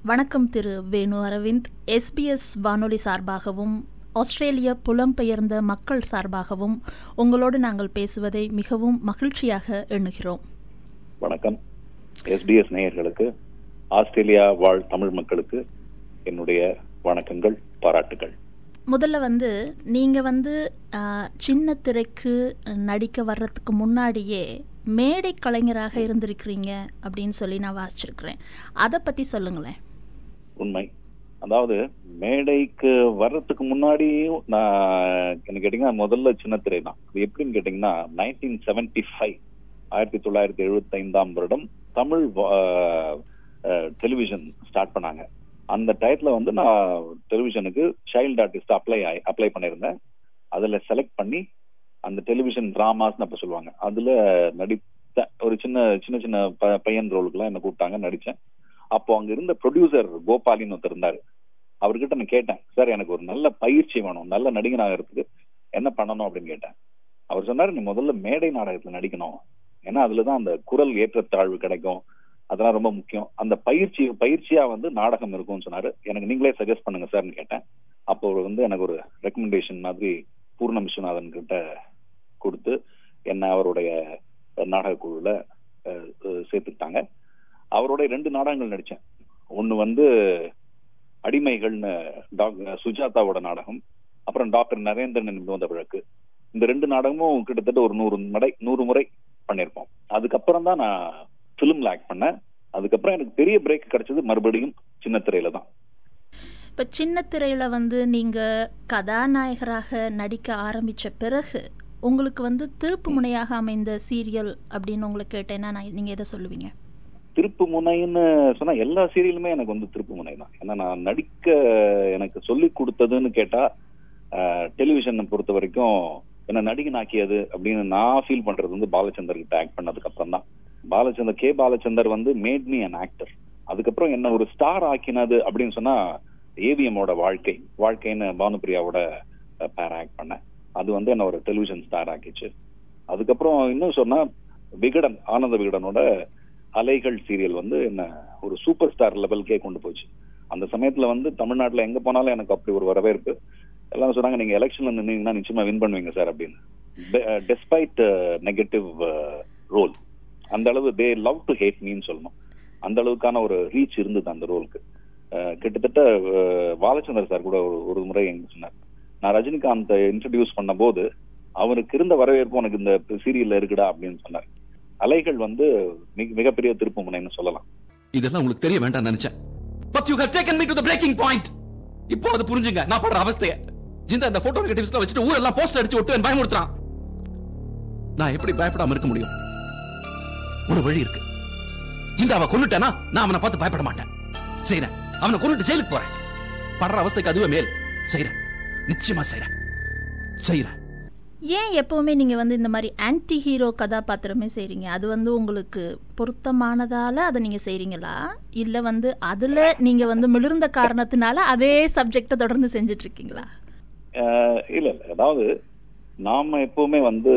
வணக்கம் திரு வேணு அரவிந்த் எஸ்பிஎஸ் வானொலி சார்பாகவும் ஆஸ்திரேலிய புலம்பெயர்ந்த மக்கள் சார்பாகவும் உங்களோடு நாங்கள் பேசுவதை மிகவும் மகிழ்ச்சியாக எண்ணுகிறோம் வணக்கம் எஸ்பிஎஸ் நேயர்களுக்கு ஆஸ்திரேலியா வாழ் தமிழ் மக்களுக்கு என்னுடைய வணக்கங்கள் பாராட்டுகள் முதல்ல வந்து நீங்க வந்து ஆஹ், சின்ன திரைக்கு நடிக்க வர்றதுக்கு முன்னாடியே மேடை கலைஞராக இருந்திருக்கிறீங்க அப்படின்னு சொல்லி நான் வாசிச்சிருக்கிறேன் அதை பத்தி சொல்லுங்களேன் உண்மை அதாவது மேடைக்கு வர்றதுக்கு முன்னாடியும் நான் என்ன கேட்டீங்கன்னா முதல்ல சின்ன திரை தான் அது எப்படின்னு கேட்டீங்கன்னா நைன்டீன் செவன்டி ஃபைவ் ஆயிரத்தி தொள்ளாயிரத்தி எழுபத்தி ஐந்தாம் வருடம் தமிழ் டெலிவிஷன் ஸ்டார்ட் பண்ணாங்க அந்த டயத்துல வந்து நான் டெலிவிஷனுக்கு சைல்டு ஆர்டிஸ்ட் அப்ளை அப்ளை பண்ணியிருந்தேன் அதுல செலக்ட் பண்ணி அந்த டெலிவிஷன் டிராமாஸ்னு அப்ப சொல்லுவாங்க அதுல நடித்த ஒரு சின்ன சின்ன சின்ன ப- பையன் ரோலுக்குலாம் என்ன கூப்பிட்டாங்க நடிச்சேன் அப்போ அங்க இருந்த ப்ரொடியூசர் கோபாலின்னு ஒருத்தர் இருந்தாரு அவர்கிட்ட நான் கேட்டேன் சார் எனக்கு ஒரு நல்ல பயிற்சி வேணும் நல்ல நடிகன் ஆகிறதுக்கு என்ன பண்ணணும் அப்படின்னு கேட்டேன் அவர் சொன்னாரு நீ முதல்ல மேடை நாடகத்துல நடிக்கணும் ஏன்னா அதுலதான் அந்த குரல் ஏற்றத்தாழ்வு கிடைக்கும் அதெல்லாம் ரொம்ப முக்கியம் அந்த பயிற்சி பயிற்சியா வந்து நாடகம் இருக்கும்னு சொன்னாரு எனக்கு நீங்களே சஜஸ்ட் பண்ணுங்க சார்னு கேட்டேன் அப்போ அவர் வந்து எனக்கு ஒரு ரெக்கமெண்டேஷன் மாதிரி பூர்ணம் விஸ்வநாதன் கிட்ட கொடுத்து என்ன அவருடைய நாடக குழுல அஹ், அஹ், சேர்த்துக்கிட்டாங்க அவரோட ரெண்டு நாடகங்கள் நடிச்சேன் ஒன்னு வந்து அடிமைகள்னு டாக்- சுஜாதாவோட நாடகம் அப்புறம் டாக்டர் நரேந்திரன் என்பது வழக்கு இந்த ரெண்டு நாடகமும் கிட்டத்தட்ட ஒரு நூறு முறை நூறு முறை பண்ணியிருப்போம் அதுக்கப்புறம் தான் நான் பிலிம்ல ஆக்ட் பண்ணேன் அதுக்கப்புறம் எனக்கு பெரிய பிரேக் கிடைச்சது மறுபடியும் சின்ன திரையில தான் இப்ப சின்ன திரையில வந்து நீங்க கதாநாயகராக நடிக்க ஆரம்பிச்ச பிறகு உங்களுக்கு வந்து திருப்பு முனையாக அமைந்த சீரியல் அப்படின்னு உங்களை கேட்டேன்னா நான் நீங்க எதை சொல்லுவீங்க திருப்பு முனைன்னு சொன்னா எல்லா சீரியலுமே எனக்கு வந்து திருப்பு முனை தான் ஏன்னா நான் நடிக்க எனக்கு சொல்லி கொடுத்ததுன்னு கேட்டா டெலிவிஷனை பொறுத்த வரைக்கும் என்ன நடிகனாக்கியது அப்படின்னு நான் ஃபீல் பண்றது வந்து பாலச்சந்தர் கிட்ட ஆக்ட் பண்ணதுக்கு அப்புறம் தான் பாலச்சந்தர் கே பாலச்சந்தர் வந்து மேட் மீ அன் ஆக்டர் அதுக்கப்புறம் என்ன ஒரு ஸ்டார் ஆக்கினது அப்படின்னு சொன்னா ஏவிஎம்மோட வாழ்க்கை வாழ்க்கைன்னு பானுபிரியாவோட பேர் ஆக்ட் பண்ணேன் அது வந்து என்ன ஒரு டெலிவிஷன் ஸ்டார் ஆக்கிச்சு அதுக்கப்புறம் இன்னும் சொன்னா விகடன் ஆனந்த விகடனோட அலைகள் சீரியல் வந்து என்ன ஒரு சூப்பர் ஸ்டார் லெவலுக்கே கொண்டு போச்சு அந்த சமயத்துல வந்து தமிழ்நாட்டுல எங்க போனாலும் எனக்கு அப்படி ஒரு வரவேற்பு எல்லாம் சொன்னாங்க நீங்க எலெக்ஷன்ல நின்னீங்கன்னா நிச்சயமா வின் பண்ணுவீங்க சார் அப்படின்னு டெஸ்பைட் நெகட்டிவ் ரோல் அந்த அளவு தே லவ் டு ஹேட் மீன்னு சொல்லணும் அந்த அளவுக்கான ஒரு ரீச் இருந்தது அந்த ரோலுக்கு கிட்டத்தட்ட அஹ், பாலச்சந்தர் சார் கூட ஒரு ஒரு முறை எங்க சொன்னார் நான் ரஜினிகாந்த் இன்ட்ரடியூஸ் பண்ண போது அவருக்கு இருந்த வரவேற்பு உனக்கு இந்த சீரியல்ல இருக்குடா அப்படின்னு சொன்னார் அலைகள் வந்து மிக மிகப்பெரிய திருப்பு முனைன்னு சொல்லலாம் இதெல்லாம் உங்களுக்கு தெரிய வேண்டாம் நினைச்சேன் but you have taken me to the breaking point இப்போ அது புரிஞ்சுங்க நான் படுற அவஸ்தைய ஜிந்தா இந்த போட்டோ நெகட்டிவ்ஸ்ல வச்சுட்டு ஊரெல்லாம் போஸ்ட் அடிச்சு விட்டு பயமுறுத்துறான் நான் எப்படி பயப்படாம இருக்க முடியும் ஒரு வழி இருக்கு ஜிந்தாவை கொன்னுட்டேனா நான் அவனை பார்த்து பயப்பட மாட்டேன் செய்றேன் அவனை கொன்னுட்டு ஜெயிலுக்கு போறேன் படுற அவஸ்தைக்கு அதுவே மேல் செய்றேன் நிச்சயமா செய்றேன் செய்றேன் ஏன் எப்பவுமே நீங்க வந்து இந்த மாதிரி ஆன்டி ஹீரோ கதாபாத்திரமே செய்றீங்க அது வந்து உங்களுக்கு பொருத்தமானதால அதை நீங்க செய்றீங்களா இல்ல வந்து அதுல நீங்க வந்து மிளிர்ந்த காரணத்தினால அதே சப்ஜெக்ட தொடர்ந்து செஞ்சுட்டு இருக்கீங்களா அஹ் இல்ல இல்ல அதாவது நாம எப்பவுமே வந்து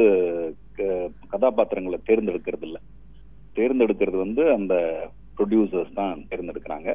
க- கதாபாத்திரங்களை தேர்ந்தெடுக்கிறது இல்ல தேர்ந்தெடுக்கிறது வந்து அந்த ப்ரொடியூசர்ஸ் தான் தேர்ந்தெடுக்கிறாங்க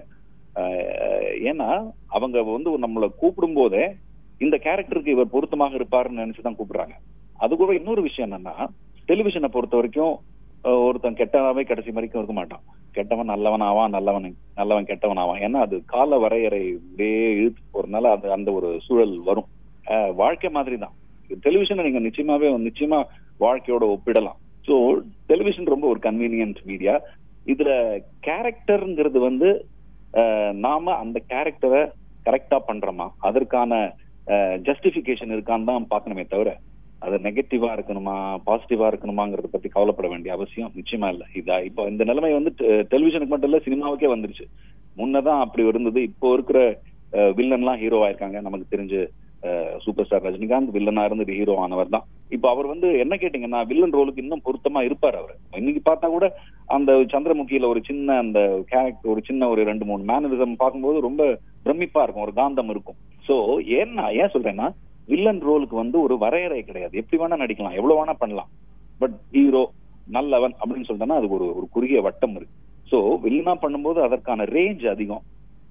அஹ் ஏன்னா அவங்க வந்து நம்மளை கூப்பிடும் போதே இந்த கேரக்டருக்கு இவர் பொருத்தமாக இருப்பாருன்னு நினைச்சுதான் கூப்பிடுறாங்க அது கூட இன்னொரு விஷயம் என்னன்னா டெலிவிஷனை பொறுத்த வரைக்கும் அஹ், ஒருத்தன் கெட்டவனாவே கடைசி வரைக்கும் இருக்க மாட்டான் கெட்டவன் நல்லவன் ஆவான் நல்லவன் நல்லவன் கெட்டவன் ஆவான் ஏன்னா அது கால வரையறை இப்படியே இழுத்து போறதுனால அது அந்த ஒரு சூழல் வரும் அஹ், வாழ்க்கை மாதிரி தான் டெலிவிஷனை நீங்க நிச்சயமாவே நிச்சயமா வாழ்க்கையோட ஒப்பிடலாம் ஸோ டெலிவிஷன் ரொம்ப ஒரு கன்வீனியன்ட் மீடியா இதுல கேரக்டர்ங்கிறது வந்து அஹ், நாம அந்த கேரக்டரை கரெக்டா பண்றோமா அதற்கான ஜஸ்டிபிகேஷன் இருக்கான்னு தான் பார்க்கணுமே தவிர அது நெகட்டிவா இருக்கணுமா பாசிட்டிவா இருக்கணுமாங்கிறத பத்தி கவலைப்பட வேண்டிய அவசியம் நிச்சயமா இல்ல இதா இப்போ இந்த நிலைமை வந்து டெலிவிஷனுக்கு மட்டும் இல்ல சினிமாவுக்கே வந்துருச்சு முன்னதான் அப்படி இருந்தது இப்போ இருக்கிற வில்லன்லாம் ஹீரோ ஆயிருக்காங்க நமக்கு தெரிஞ்சு சூப்பர் ஸ்டார் ரஜினிகாந்த் வில்லனா இருந்து ஹீரோ ஆனவர் தான் இப்போ அவர் வந்து என்ன கேட்டீங்கன்னா வில்லன் ரோலுக்கு இன்னும் பொருத்தமா இருப்பார் அவர் இன்னைக்கு பார்த்தா கூட அந்த சந்திரமுகியில ஒரு சின்ன அந்த கேரக்டர் ஒரு சின்ன ஒரு ரெண்டு மூணு மேனரிசம் பார்க்கும்போது ரொம்ப பிரமிப்பா இருக்கும் ஒரு காந்தம் இருக்கும் சோ ஏன்னா ஏன் சொல்றேன்னா வில்லன் ரோலுக்கு வந்து ஒரு வரையறை கிடையாது எப்படி வேணா நடிக்கலாம் எவ்வளவு வேணா பண்ணலாம் பட் ஹீரோ நல்லவன் அப்படின்னு சொல்லிட்டோம்னா அதுக்கு ஒரு ஒரு குறுகிய வட்டம் இருக்கு சோ வில்லனா பண்ணும்போது அதற்கான ரேஞ்ச் அதிகம்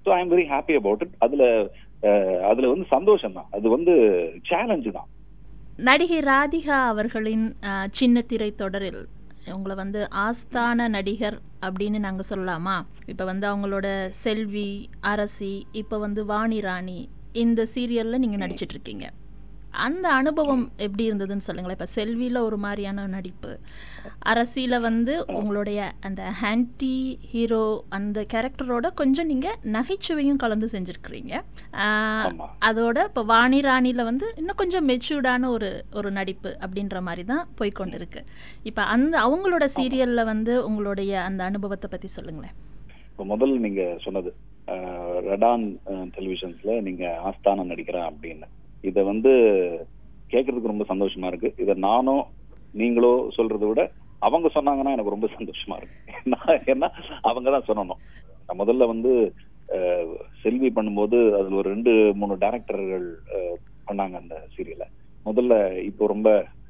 so I am very happy about it அதுல அஹ், அதுல வந்து சந்தோஷம் தான் அது வந்து சேலஞ்சு தான் நடிகை ராதிகா அவர்களின் அஹ், சின்ன திரை தொடரில் உங்களை வந்து ஆஸ்தான நடிகர் அப்படின்னு நாங்க சொல்லலாமா இப்ப வந்து அவங்களோட செல்வி அரசி இப்ப வந்து வாணி ராணி இந்த சீரியல்ல நீங்க நடிச்சிட்டு இருக்கீங்க அந்த அனுபவம் எப்படி இருந்ததுன்னு சொல்லுங்களேன் இப்ப செல்வியில ஒரு மாதிரியான நடிப்பு அரசியில வந்து உங்களுடைய அந்த ஆன்டி ஹீரோ அந்த கேரக்டரோட கொஞ்சம் நீங்க நகைச்சுவையும் கலந்து செஞ்சிருக்கிறீங்க ஆஹ் ஆமா. அதோட இப்ப வாணி ராணில வந்து இன்னும் கொஞ்சம் மெச்சூர்டான ஒரு ஒரு நடிப்பு அப்படின்ற மாதிரி தான் போய்க்கொண்டு இருக்கு இப்ப அந்த அவங்களோட சீரியல்ல வந்து உங்களுடைய அந்த அனுபவத்தை பத்தி சொல்லுங்களேன் இப்போ முதல்ல நீங்க சொன்னது அஹ், ரெடான் டெலிவிஷன்ஸ்ல நீங்க ஆஸ்தானம் நடிக்கிறேன் அப்படின்னு இத வந்து கேட்கறதுக்கு ரொம்ப சந்தோஷமா இருக்கு இத நானும் நீங்களோ சொல்றதை விட அவங்க சொன்னாங்கன்னா எனக்கு ரொம்ப சந்தோஷமா இருக்கு நான் ஏன்னா அவங்க தான் சொல்லணும் நான் முதல்ல வந்து அஹ், செல்வி பண்ணும்போது அதுல ஒரு ரெண்டு மூணு டேரக்டர்கள் பண்ணாங்க அந்த சீரியலை முதல்ல இப்போ ரொம்ப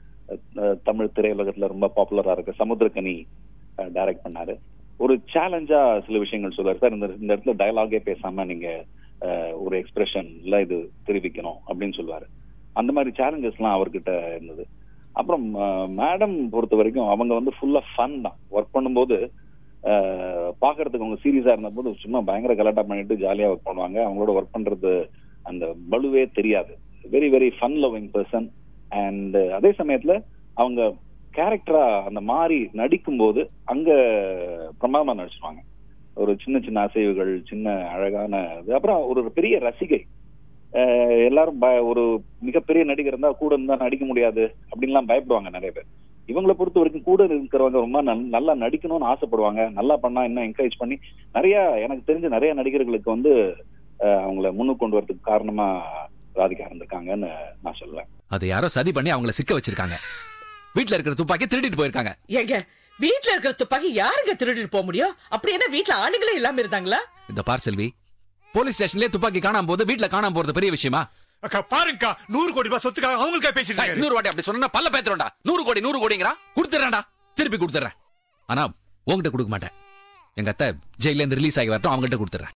அஹ், தமிழ் திரையுலகத்துல ரொம்ப பாப்புலரா இருக்கு சமுத்திரக்கனி டைரக்ட் பண்ணாரு ஒரு சேலஞ்சா சில விஷயங்கள் சொல்லுவார் சார் இந்த இந்த இடத்துல டயலாகே பேசாம நீங்க அஹ், ஒரு எக்ஸ்பிரஷன்ல இது தெரிவிக்கணும் அப்படின்னு சொல்லுவாரு அந்த மாதிரி சேலஞ்சஸ்லாம் அவர்கிட்ட இருந்தது அப்புறம் மேடம் பொறுத்த வரைக்கும் அவங்க வந்து ஃபுல்லா ஃபன் தான் ஒர்க் பண்ணும்போது அஹ், பாக்குறதுக்கு அவங்க சீரியஸா இருந்தபோது சும்மா பயங்கர கலாட்டா பண்ணிட்டு ஜாலியா ஒர்க் பண்ணுவாங்க அவங்களோட ஒர்க் பண்றது அந்த பலுவே தெரியாது very very fun loving person and அதே சமயத்துல அவங்க கேரக்டரா அந்த மாதிரி நடிக்கும்போது அங்க பிரமாதமா நடிச்சுவாங்க ஒரு சின்ன சின்ன அசைவுகள் சின்ன அழகான இது அப்புறம் ஒரு பெரிய ரசிகை அஹ் எல்லாரும் ப- ஒரு மிகப்பெரிய நடிகர் இருந்தா கூட இருந்தா நடிக்க முடியாது அப்படின்லாம் பயப்படுவாங்க நிறைய பேர் இவங்களை பொறுத்த வரைக்கும் கூட இருக்கிறவங்க ரொம்ப நல்- நல்லா நடிக்கணும்னு ஆசைப்படுவாங்க நல்லா பண்ணா இன்னும் என்கரேஜ் பண்ணி நிறைய எனக்கு தெரிஞ்ச நிறைய நடிகர்களுக்கு வந்து அஹ், அவங்கள முன்னுக்கு கொண்டு வரதுக்கு காரணமா ராதிகா இருந்திருக்காங்கன்னு நான் சொல்லுவேன் அதை யாரோ சதி பண்ணி அவங்கள சிக்க வச்சிருக்காங்க வீட்ல இருக்கிற துப்பாக்கி திருடிட்டு போயிருக்காங்க ஏங்க வீட்ல இருக்கிற துப்பாக்கி யாருங்க திருடிட்டு போக முடியும் அப்படி என்ன வீட்ல ஆளுங்களே இல்லாம இருந்தாங்களா இந்த பார் செல்வி போலீஸ் ஸ்டேஷன்லயே துப்பாக்கி காணாம போது வீட்ல காணாம போறது பெரிய விஷயமா அக்கா பாருங்கக்கா நூறு கோடி ரூபாய் சொத்துக்காக அவங்களுக்கா பேசிட்டு டேய், இருக்காரு இன்னொரு வாட்டி அப்படி சொன்னா பல்ல பேத்துறோம்டா நூறு கோடி நூறு கோடிங்கிறா கொடுத்துறேன்டா திருப்பி கொடுத்துறேன் ஆனா உங்ககிட்ட கொடுக்க மாட்டேன் எங்க அத்தை ஜெயில இருந்து ரிலீஸ் ஆகி வரட்டும் அவங்ககிட்ட கொடுத்துறேன்